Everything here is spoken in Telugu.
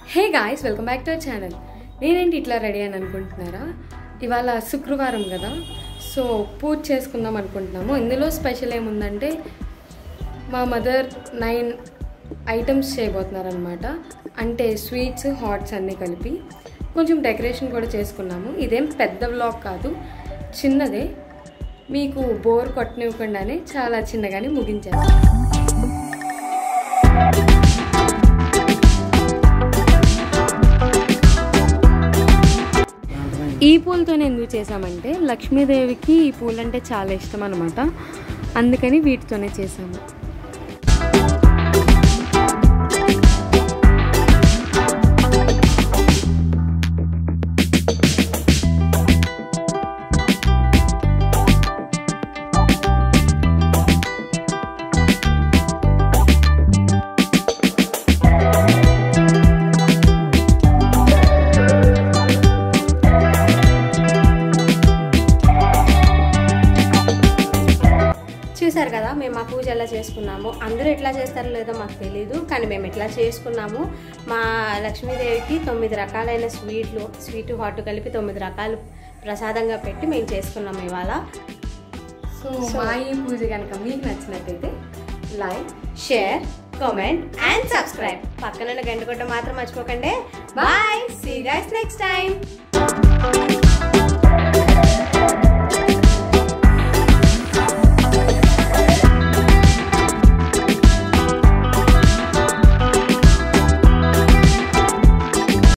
hey guys welcome back to our channel నేనేంటి ఇట్లా రెడీ అని అనుకుంటున్నారా ఇవాళ శుక్రవారం కదా సో పూజ చేసుకుందాం అనుకుంటున్నాము ఇందులో స్పెషల్ ఏముందంటే మా మదర్ నైన్ ఐటమ్స్ చేయబోతున్నారనమాట అంటే స్వీట్స్ హాట్స్ అన్నీ కలిపి కొంచెం డెకరేషన్ కూడా చేసుకున్నాము ఇదేం పెద్ద వ్లాగ్ కాదు చిన్నదే మీకు బోర్ కొట్టనివ్వకుండానే చాలా చిన్నగానే ముగించాను ఈ పూలతోనే ఎందుకు చేసామంటే లక్ష్మీదేవికి ఈ పూలంటే చాలా ఇష్టం అనమాట అందుకని వీటితోనే చేసాము చూసారు కదా మేము మా పూజ ఎలా చేసుకున్నాము అందరూ ఎట్లా చేస్తారో లేదో మాకు తెలియదు కానీ మేము ఎట్లా చేసుకున్నాము మా లక్ష్మీదేవికి తొమ్మిది రకాలైన స్వీట్లు స్వీట్ హాట్ కలిపి తొమ్మిది రకాలు ప్రసాదంగా పెట్టి మేము చేసుకున్నాము ఇవాళ సో మా ఈ పూజ కనుక మీకు నచ్చినట్టయితే like share comment and subscribe పక్కన గంట కొట్ట మాత్రం మర్చిపోకండి bye see guys next time